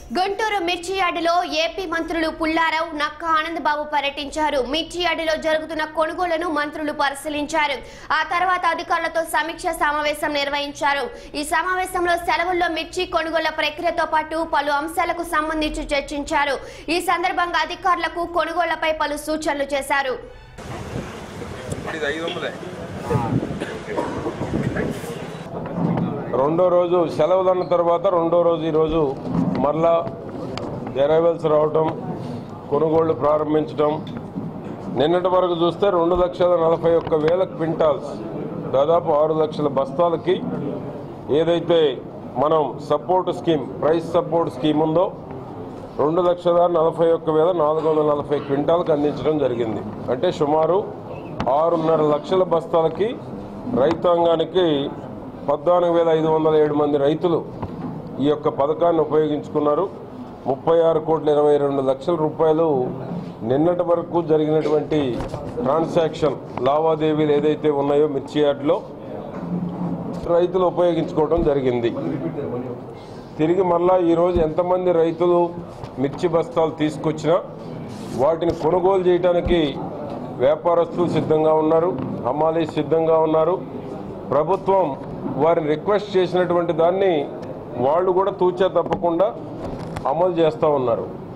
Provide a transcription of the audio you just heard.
గుంటూరు మిర్చి యార్డులో ఏపీ మంత్రులు పుల్లారావు నక్క ఆనందబాబు పర్యటించారు మిర్చి యార్డులో జరుగుతున్న కొనుగోళ్లను మంత్రులు పరిశీలించారు ఆ తర్వాత అధికారులతో సమీక్ష సమావేశం నిర్వహించారు ఈ సమావేశంలో సెలవుల్లో మిర్చి కొనుగోళ్ల ప్రక్రియతో పాటు పలు అంశాలకు సంబంధించి చర్చించారు ఈ సందర్భంగా అధికారులకు కొనుగోళ్లపై పలు సూచనలు చేశారు ఇది ఐదు వందలే రెండో రోజు సెలవులు అన్న తర్వాత రెండో రోజు ఈరోజు మరలా అరైవల్స్ రావటం కొనుగోళ్లు ప్రారంభించడం నిన్నటి వరకు చూస్తే రెండు లక్షల నలభై ఒక్క వేల క్వింటాల్స్ దాదాపు ఆరు లక్షల బస్తాలకి ఏదైతే మనం support scheme price support scheme ఉందో రెండు లక్షల నలభై ఒక్క వేల నాలుగు వందల నలభై క్వింటాల్కి అందించడం జరిగింది అంటే సుమారు ఆరున్నర లక్షల బస్తాలకి రైతాంగానికి పద్నాలుగు వేల ఐదు వందల ఏడు మంది రైతులు ఈ యొక్క పథకాన్ని ఉపయోగించుకున్నారు ముప్పై ఆరు కోట్ల ఇరవై రెండు లక్షల రూపాయలు నిన్నటి వరకు జరిగినటువంటి ట్రాన్సాక్షన్ లావాదేవీలు ఏదైతే ఉన్నాయో మిర్చి యార్డ్లో రైతులు ఉపయోగించుకోవడం జరిగింది తిరిగి మళ్ళా ఈరోజు ఎంతమంది రైతులు మిర్చి బస్తాలు తీసుకొచ్చినా వాటిని కొనుగోలు చేయడానికి వ్యాపారస్తులు సిద్ధంగా ఉన్నారు హమాలీ సిద్ధంగా ఉన్నారు ప్రభుత్వం వారిని రిక్వెస్ట్ చేసినటువంటి దాన్ని వాళ్ళు కూడా తూచా తప్పకుండా అమలు చేస్తూ ఉన్నారు